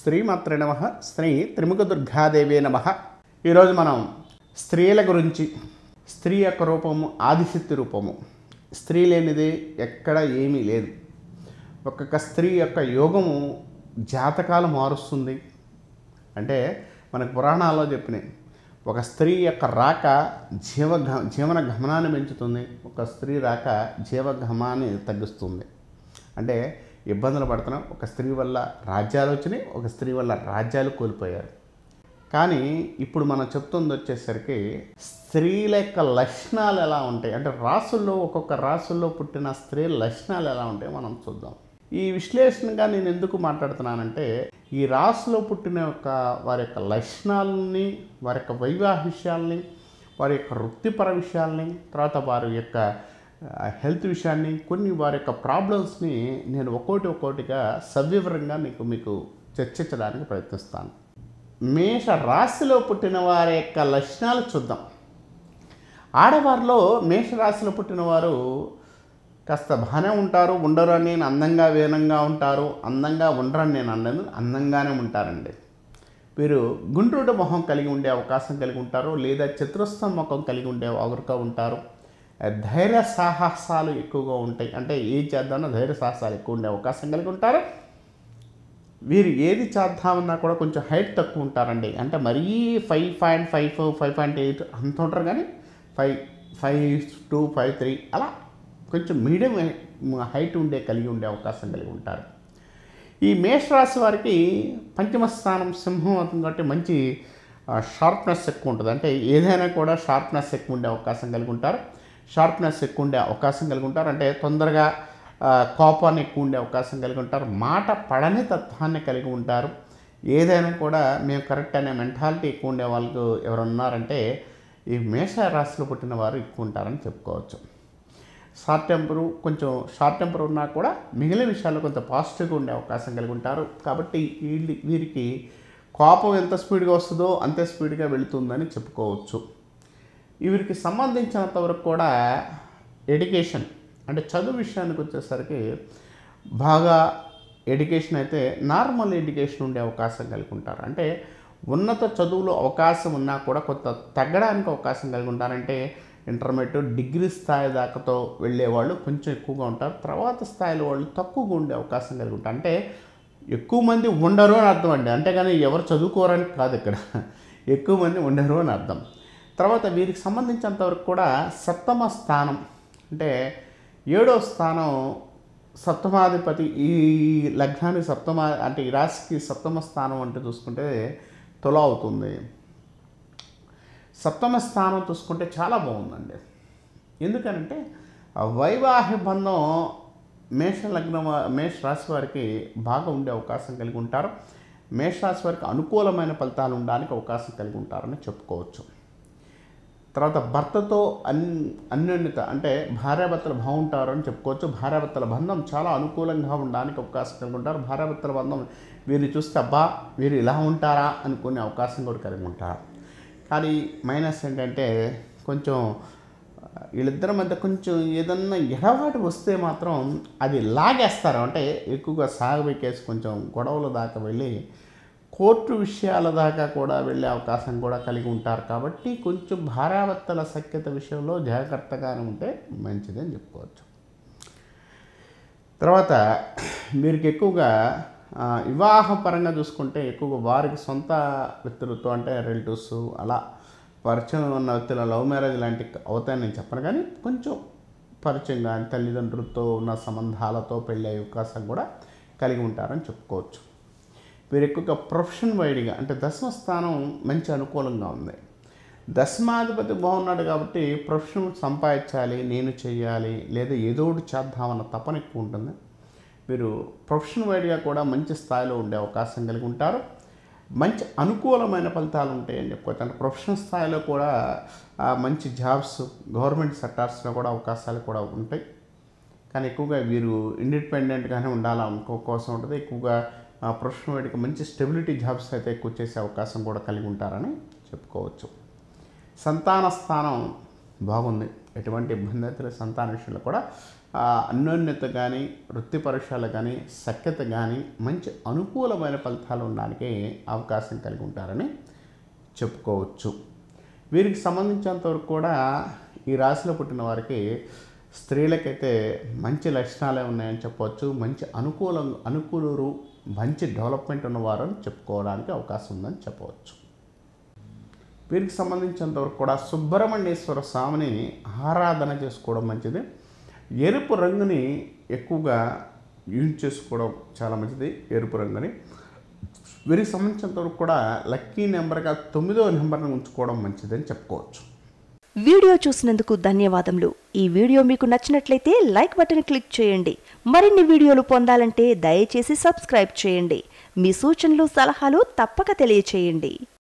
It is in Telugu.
శ్రీమాత్రే నమ శ్రీ త్రిముఖ దుర్గాదేవే నమ ఈరోజు మనం స్త్రీల గురించి స్త్రీ యొక్క రూపము ఆదిశక్తి రూపము స్త్రీ లేనిది ఎక్కడ ఏమీ లేదు ఒక్కొక్క స్త్రీ యొక్క యోగము జాతకాలు మారుస్తుంది అంటే మనకు పురాణాల్లో చెప్పినాయి ఒక స్త్రీ యొక్క రాక జీవ జీవన గమనాన్ని పెంచుతుంది ఒక స్త్రీ రాక జీవగమాన్ని తగ్గిస్తుంది అంటే ఇబ్బందులు పడుతున్నాం ఒక స్త్రీ వల్ల రాజ్యాలు వచ్చినాయి ఒక స్త్రీ వల్ల రాజ్యాలు కోల్పోయారు కానీ ఇప్పుడు మనం చెప్తుంది వచ్చేసరికి స్త్రీల యొక్క లక్షణాలు ఎలా ఉంటాయి అంటే రాసుల్లో ఒక్కొక్క రాసుల్లో పుట్టిన స్త్రీ లక్షణాలు ఎలా ఉంటాయి మనం చూద్దాం ఈ విశ్లేషణగా నేను ఎందుకు మాట్లాడుతున్నానంటే ఈ రాసులో పుట్టిన యొక్క వారి యొక్క లక్షణాలని వారి యొక్క వైవాహ విషయాల్ని వారి యొక్క వృత్తిపర విషయాల్ని తర్వాత వారి యొక్క ఆ, హెల్త్ విషయాన్ని కొన్ని వారి యొక్క ప్రాబ్లమ్స్ని నేను ఒక్కోటి ఒక్కోటిగా సవివరంగా నీకు మీకు చర్చించడానికి ప్రయత్నిస్తాను మేష రాశిలో పుట్టిన వారి యొక్క లక్షణాలు చూద్దాం ఆడవారిలో మేషరాశిలో పుట్టిన వారు కాస్త బాగానే ఉంటారు ఉండరు అని నేను అందంగా వీనంగా ఉంటారు అందంగా ఉండరని నేను అన్నది అందంగానే ఉంటారండి వీరు గుండ్రుడు మొహం కలిగి ఉండే అవకాశం కలిగి ఉంటారు లేదా చతురస్ర ముఖం కలిగి ఉండే వాగురుగా ఉంటారు ధైర్య సాహసాలు ఎక్కువగా ఉంటాయి అంటే ఏ చేద్దామన్నా ధైర్య సాహసాలు ఎక్కువ ఉండే అవకాశం కలిగి ఉంటారు వీరు ఏది చేద్దామన్నా కూడా కొంచెం హైట్ తక్కువ ఉంటారండి అంటే మరీ five point five four five point eight అంత ఉంటారు కానీ five five two five three అలా కొంచెం మీడియం హైట్ ఉండే కలిగి ఉండే అవకాశం కలిగి ఉంటారు ఈ మేషరాశి వారికి పంచమ స్థానం సింహం అవుతుంది కాబట్టి మంచి షార్ప్నెస్ ఎక్కువ ఉంటుంది అంటే ఏదైనా కూడా షార్ప్నెస్ ఎక్కువ ఉండే అవకాశం కలిగి ఉంటారు షార్ప్నెస్ ఎక్కువ ఉండే అవకాశం కలిగి ఉంటారు అంటే తొందరగా ఆ, కోపాన్ని ఎక్కువ ఉండే అవకాశం కలిగి ఉంటారు మాట పడని తత్వాన్ని కలిగి ఉంటారు ఏదైనా కూడా మేము కరెక్ట్ అనే మెంటాలిటీ ఎక్కువ ఉండే వాళ్ళకు ఎవరు ఉన్నారంటే ఈ మేష రాశిలో పుట్టిన వారు ఎక్కువ ఉంటారని చెప్పుకోవచ్చు షార్ట్ టెంపరు కొంచెం షార్ట్ టెంపర్ ఉన్నా కూడా మిగిలిన విషయాల్లో కొంత పాజిటివ్గా ఉండే అవకాశం కలిగి ఉంటారు కాబట్టి వీళ్ళు వీరికి కోపం ఎంత స్పీడ్గా వస్తుందో అంతే స్పీడ్గా వెళుతుందని చెప్పుకోవచ్చు వీరికి సంబంధించినంత వరకు కూడా ఎడ్యుకేషన్ అంటే చదువు విషయానికి వచ్చేసరికి బాగా ఎడ్యుకేషన్ అయితే నార్మల్ ఎడ్యుకేషన్ ఉండే అవకాశం కలిగి ఉంటారు అంటే ఉన్నత చదువులో అవకాశం ఉన్నా కూడా కొంత తగ్గడానికి అవకాశం కలిగి ఉంటారంటే ఇంటర్మీడియట్ డిగ్రీ స్థాయి దాకాతో వెళ్ళేవాళ్ళు కొంచెం ఎక్కువగా ఉంటారు తర్వాత స్థాయిలో వాళ్ళు తక్కువగా ఉండే అవకాశం కలిగి ఉంటారు అంటే ఎక్కువ మంది ఉండరు అని అర్థం అండి అంతేగాని ఎవరు చదువుకోరని కాదు ఇక్కడ ఎక్కువ మంది ఉండరు అని అర్థం తర్వాత వీరికి సంబంధించినంత వరకు కూడా సప్తమ స్థానం అంటే ఏడో స్థానం సప్తమాధిపతి ఈ లగ్నానికి సప్తమ అంటే ఈ రాశికి సప్తమ స్థానం అంటే చూసుకుంటే తుల అవుతుంది సప్తమ స్థానం చూసుకుంటే చాలా బాగుందండి ఎందుకనంటే ఆ వైవాహిక బంధం మేష లగ్నం మేష రాశి వారికి బాగా ఉండే అవకాశం కలిగి ఉంటారు మేష రాశి వారికి అనుకూలమైన ఫలితాలు ఉండడానికి అవకాశం కలిగి ఉంటారని చెప్పుకోవచ్చు తర్వాత భర్తతో అన్ అన్యోన్యత అంటే భార్యాభర్తలు బాగుంటారు అని చెప్పుకోవచ్చు భార్యాభర్తల బంధం చాలా అనుకూలంగా ఉండడానికి అవకాశం కలిగి ఉంటారు భార్యాభర్తల బంధం వీరిని చూస్తే అబ్బా వీరు ఇలా ఉంటారా అనుకునే అవకాశం కూడా కలిగి ఉంటారు కానీ మైనస్ ఏంటంటే కొంచెం వీళ్ళిద్దరి మధ్య కొంచెం ఏదన్నా ఎడవాటు వస్తే మాత్రం అది లాగేస్తారు అంటే ఎక్కువగా సాగబెక్కేసి కొంచెం గొడవల దాకా వెళ్ళి కోర్టు విషయాల దాకా కూడా వెళ్ళే అవకాశం కూడా కలిగి ఉంటారు కాబట్టి కొంచెం భార్యాభర్తల సఖ్యత విషయంలో జాగ్రత్తగానే ఉంటే మంచిది అని చెప్పుకోవచ్చు తర్వాత వీరికి ఎక్కువగా ఆ, వివాహ పరంగా చూసుకుంటే ఎక్కువగా వారికి సొంత వ్యక్తులతో అంటే రిలేటివ్స్ అలా పరిచయం ఉన్న వ్యక్తుల లవ్ మ్యారేజ్ లాంటి అవుతాయని నేను చెప్పను కానీ కొంచెం పరిచయం కానీ తల్లిదండ్రులతో ఉన్న సంబంధాలతో పెళ్ళే అవకాశం కూడా కలిగి ఉంటారని చెప్పుకోవచ్చు వీరు ఎక్కువగా ప్రొఫెషన్ వైడ్గా అంటే దశమ స్థానం మంచి అనుకూలంగా ఉంది దశమాధిపతి బాగున్నాడు కాబట్టి ప్రొఫెషన్ సంపాదించాలి నేను చేయాలి లేదా ఏదో ఒకటి చేద్దామన్న తపన ఎక్కువ ఉంటుంది వీరు ప్రొఫెషన్ వైడ్గా కూడా మంచి స్థాయిలో ఉండే అవకాశం కలిగి ఉంటారు మంచి అనుకూలమైన ఫలితాలు ఉంటాయని చెప్పుకోవచ్చు అంటే ప్రొఫెషనల్ స్థాయిలో కూడా ఆ, మంచి జాబ్స్ గవర్నమెంట్ సెక్టార్స్లో కూడా అవకాశాలు కూడా ఉంటాయి కానీ ఎక్కువగా వీరు ఇండిపెండెంట్గానే ఉండాలనుకో కోసం ఉంటుంది ఎక్కువగా ఆ, ప్రొఫెషనల్ వైడ్గా మంచి స్టెబిలిటీ జాబ్స్ అయితే ఎక్కువ చేసే అవకాశం కూడా కలిగి ఉంటారని చెప్పుకోవచ్చు సంతాన స్థానం బాగుంది ఎటువంటి ఇబ్బంది అయితే లేదు. సంతాన విషయంలో కూడా ఆ, అన్యోన్యత కానీ వృత్తిపరుషాలు కానీ సఖ్యత కానీ మంచి అనుకూలమైన ఫలితాలు ఉండడానికి అవకాశం కలిగి ఉంటారని చెప్పుకోవచ్చు వీరికి సంబంధించినంతవరకు కూడా ఈ రాశిలో పుట్టిన వారికి స్త్రీలకైతే మంచి లక్షణాలే ఉన్నాయని చెప్పవచ్చు మంచి అనుకూలం అనుకూలరు మంచి డెవలప్మెంట్ ఉన్నవారు అని చెప్పుకోవడానికి అవకాశం ఉందని చెప్పవచ్చు వీరికి సంబంధించినంతవరకు కూడా సుబ్రహ్మణ్యేశ్వర స్వామిని ఆరాధన చేసుకోవడం మంచిది ఎరుపు రంగుని ఎక్కువగా యూజ్ చేసుకోవడం చాలా మంచిది ఎరుపు రంగుని వీరికి సంబంధించినంతవరకు కూడా లక్కీ నెంబర్గా తొమ్మిదో నెంబర్ని ఉంచుకోవడం మంచిదని చెప్పుకోవచ్చు వీడియో చూసినందుకు ధన్యవాదములు ఈ వీడియో మీకు నచ్చినట్లయితే లైక్ బటన్ క్లిక్ చేయండి మరిన్ని వీడియోలు పొందాలంటే దయచేసి సబ్స్క్రైబ్ చేయండి మీ సూచనలు సలహాలు తప్పక తెలియచేయండి